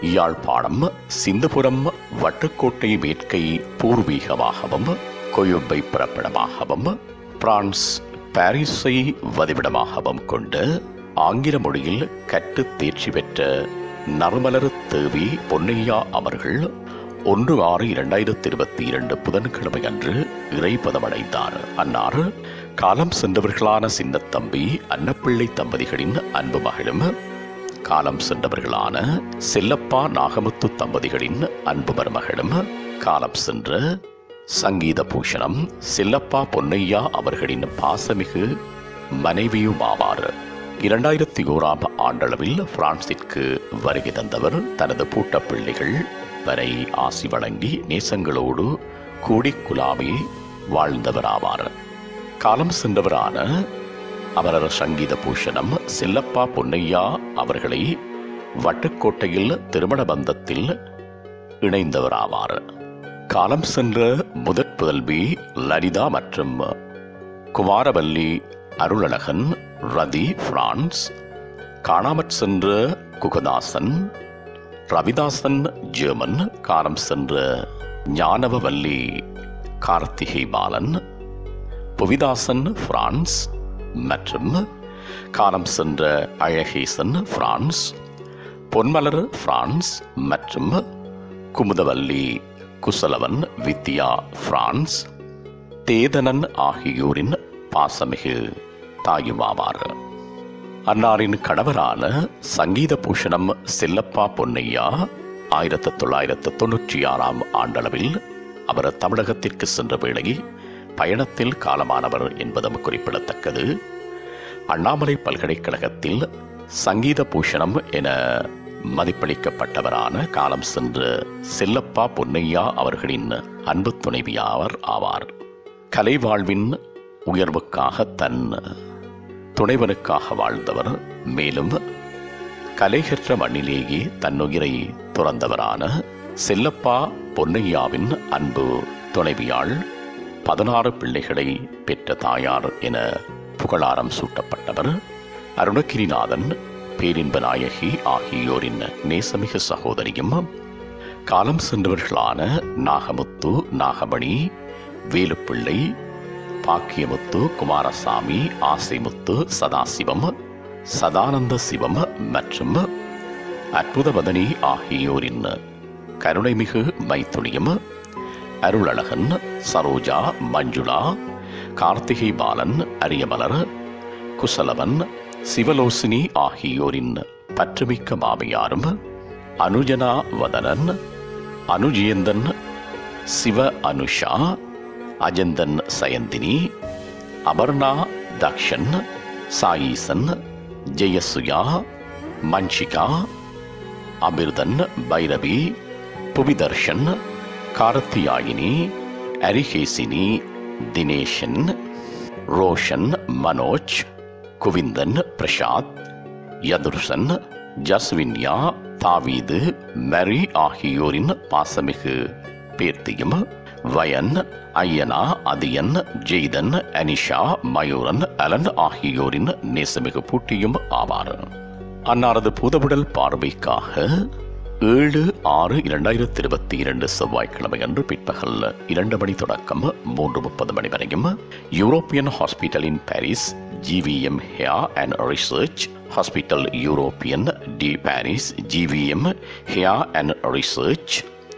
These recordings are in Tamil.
யாழ்ப்பாணம் சிந்துபுரம் வட்டுக்கோட்டை மேற்கை பூர்வீகமாகவும் கொழும்பை பிறப்பிடமாகவும் பிரான்ஸ் பாரிஸை வதிவிடமாகவும் கொண்டு ஆங்கில மொழியில் கற்று தேர்ச்சி பெற்ற நறுமலர் தேவி பொன்னையா அவர்கள் ஒன்று ஆறு இரண்டாயிரத்தி இருபத்தி இரண்டு புதன்கிழமை அன்று இறைப்பதமடைந்தார் அன்னார் காலம் சென்றவர்களான சின்னத்தம்பி அன்னப்பிள்ளை தம்பதிகளின் அன்பு மகளும் காலம் சென்றவர்களான செல்லப்பா நாகமுத்து தம்பதிகளின் அன்பு மருமகளும் காலம் சென்ற சங்கீத பூஷணம் செல்லப்பா பொன்னையா அவர்களின் பாசமிகு மனைவியுமாவார் இரண்டாயிரத்தி ஓராம் ஆண்டளவில் பிரான்சிற்கு வருகை தந்தவர் தனது பூட்ட பிள்ளைகள் வரை ஆசி வழங்கி நேசங்களோடு கூடி குலாவி வாழ்ந்தவராவார் காலம் சென்றவரான அமரர் சங்கீத பூஷணம் செல்லப்பா பொன்னையா அவர்களை வட்டுக்கோட்டையில் திருமண பந்தத்தில் இணைந்தவராவார் காலம் சென்ற முதற் புதல்வி லலிதா மற்றும் குமாரவல்லி அருளழகன் ரதி பிரான்ஸ் காணாமற் சென்ற குகதாசன் ரவிதாசன் ஜெர்மன் காலம் சென்ற ஞானவவல்லி கார்த்திகை பாலன் புவிதாசன் பிரான்ஸ் மற்றும் காலம் சென்ற அழகேசன் பிரான்ஸ் பொன்மலர் பிரான்ஸ் மற்றும் குமுதவல்லி குசலவன் வித்யா பிரான்ஸ் தேதனன் ஆகியோரின் பாசமிகு தாயுமாவார் அன்னாரின் கணவரான சங்கீத பூஷணம் செல்லப்பா பொன்னையா ஆயிரத்து தொள்ளாயிரத்து தொன்னூற்றி ஆறாம் ஆண்டளவில் அவர் தமிழகத்திற்கு சென்ற வேளை பயணத்தில் காலமானவர் என்பதும் குறிப்பிடத்தக்கது அண்ணாமலை பல்கலைக்கழகத்தில் சங்கீத பூஷணம் என மதிப்பளிக்கப்பட்டவரான காலம் சென்ற செல்லப்பா பொன்னையா அவர்களின் அன்பு துணைவியாவர் ஆவார் கலை வாழ்வின் உயர்வுக்காக தன் துணைவனுக்காக வாழ்ந்தவர் மேலும் கலைகற்ற மண்ணிலேயே தன்னுயிரை துறந்தவரான செல்லப்பா பொன்னையாவின் அன்பு துணைவியாள் பதினாறு பிள்ளைகளை பெற்ற தாயார் என புகழாரம் சூட்டப்பட்டவர் அருணகிரிநாதன் பேரின்ப நாயகி ஆகியோரின் நேசமிகு சகோதரியும் காலம் சென்றவர்களான நாகமுத்து நாகமணி வேலுப்பிள்ளை பாக்கியமுத்து குமாரசாமி ஆசைமுத்து சதாசிவம் சதானந்த சிவம் மற்றும் அற்புதவதனி ஆகியோரின் கருணைமிகு மைத்துணியும் அருளழகன் சரோஜா மஞ்சுளா கார்த்திகை பாலன் அரியமலர் குசலவன் சிவலோசினி ஆகியோரின் பற்றுமிக்க மாமியாரும் அனுஜனா வதனன் அனுஜேந்தன் சிவ அனுஷா அஜந்தன் சயந்தினி அபர்ணா தக்ஷன் சாயீசன் ஜெயசுயா மன்ஷிகா அமிர்தன் பைரவி புவிதர்ஷன் கார்த்தியாயினி அரிகேசினி தினேஷன் ரோஷன் மனோஜ் குவிந்தன் பிரசாத் யதுர்சன் ஜஸ்வின்யா தாவீது மரி ஆகியோரின் பாசமிகு பேர்த்தியும் வயன் ஐயனா அதியன் ஜெய்தன் அனிஷா மயூரன் அலன் ஆகியோரின் நேசமிகு பூட்டியும் ஆவார் அன்னாரது பூதவுடல் பார்வைக்காக ஏழு ஆறு இரண்டாயிரத்தி இருபத்தி இரண்டு செவ்வாய்க்கிழமை அன்று பிற்பகல் இரண்டு மணி தொடக்கம் மூன்று முப்பது மணி வரையும் European hospital in Paris GVM ஹேயா அண்ட் ரிசர்ச் ஹாஸ்பிட்டல் யூரோப்பியன் டி பாரிஸ் ஜிவிஎம் ஹேயா and research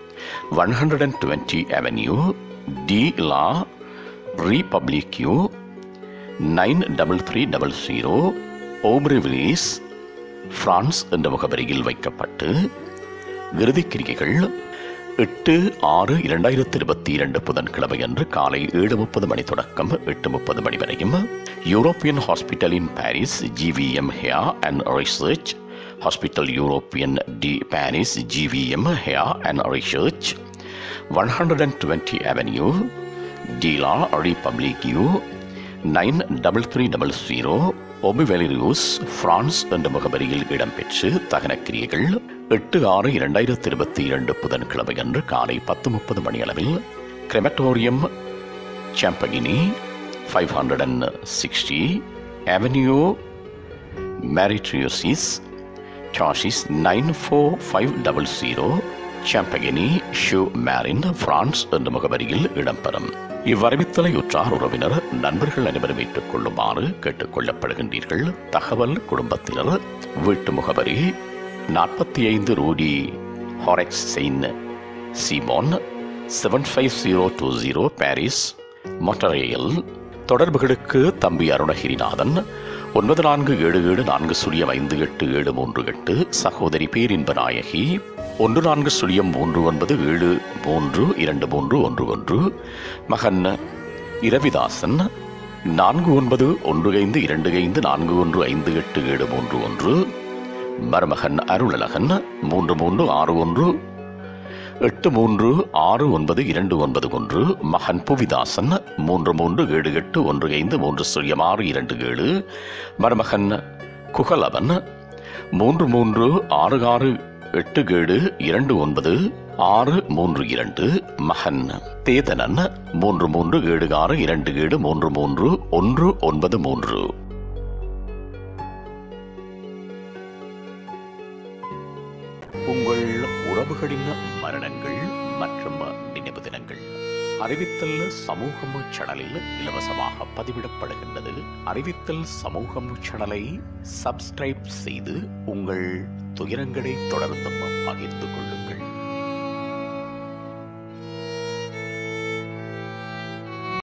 120 Avenue, D La Republic U, 93300, ஓம்ரிவிலிஸ் பிரான்ஸ் என்ற முகவரியில் வைக்கப்பட்டு இறுதிக்கிரிகைகள் எட்டு ஆறு இரண்டாயிரத்தி இருபத்தி இரண்டு புதன்கிழமை அன்று காலை ஏழு முப்பது மணி தொடக்கம் எட்டு முப்பது மணி வரையும் European hospital in Paris GVM ஹேயா அண்ட் ரிசர்ச் ஹாஸ்பிட்டல் யூரோப்பியன் டி பாரிஸ் ஜிவிஎம் ஹேயா and research one hundred and twenty avenue டீலா ரிபப்ளிக் யூ nine double three double zero ஒபிவெலிரியூஸ் பிரான்ஸ் என்ற முகவரியில் இடம்பெற்று தகனக்கிரியைகள் எட்டு ஆறு இரண்டாயிரத்தி இருபத்தி இரண்டு புதன்கிழமை அன்று காலை பத்து முப்பது மணி அளவில் crematorium Champigny five hundred and sixty avenue மேரிட்ரியோசிஸ் டாஷிஸ் nine four five double zero Champigny ஷூ மேரின் பிரான்ஸ் என்ற முகவரியில் இடம்பெறும் இவ்வறிவித்தலை உற்றார் உறவினர் நண்பர்கள் அனைவரும் ஏற்றுக் கொள்ளுமாறு கேட்டுக் கொள்ளப்படுகின்றீர்கள் தகவல் குடும்பத்தினர் வீட்டு முகவரி நாற்பத்தி ஐந்து ரூடி ஹாரெக்ஸ் செயின் Simone seven five zero two zero Paris மொட்டரையில் தொடர்புகளுக்கு தம்பி அருணகிரிநாதன் ஒன்பது நான்கு ஏழு ஏழு நான்கு சுழியம் ஐந்து எட்டு ஏழு மூன்று எட்டு சகோதரி பேரின்ப நாயகி ஒன்று நான்கு சுழியம் மூன்று ஒன்பது ஏழு மூன்று இரண்டு மூன்று ஒன்று ஒன்று மகன் இரவிதாசன் நான்கு ஒன்பது ஒன்று ஐந்து இரண்டு ஐந்து நான்கு ஒன்று ஐந்து எட்டு ஏழு மூன்று ஒன்று மருமகன் அருளழகன் மூன்று மூன்று ஆறு ஒன்று எட்டு மூன்று ஆறு ஒன்பது இரண்டு ஒன்பது ஒன்று மகன் புவிதாசன் மூன்று மூன்று ஏழு எட்டு ஒன்று ஐந்து மூன்று சுழியம் ஆறு இரண்டு ஏழு மருமகன் குகலவன் மூன்று மூன்று ஆறு ஆறு எட்டு ஏழு இரண்டு ஒன்பது ஆறு மூன்று இரண்டு மகன் தேதனன் மூன்று மூன்று ஏழு ஆறு இரண்டு ஏழு மூன்று மூன்று ஒன்று ஒன்பது மூன்று உங்கள் உறவுகளின் மரணங்கள் மற்றும் நினைவு தினங்கள் அறிவித்தல் சமூகம் சேனலில் இலவசமாக பதிவிடப்படுகின்றது அறிவித்தல் சமூகம் சேனலை சப்ஸ்கிரைப் செய்து உங்கள் துயரங்களை தொடர்ந்தும் பகிர்ந்து கொள்ளுங்கள்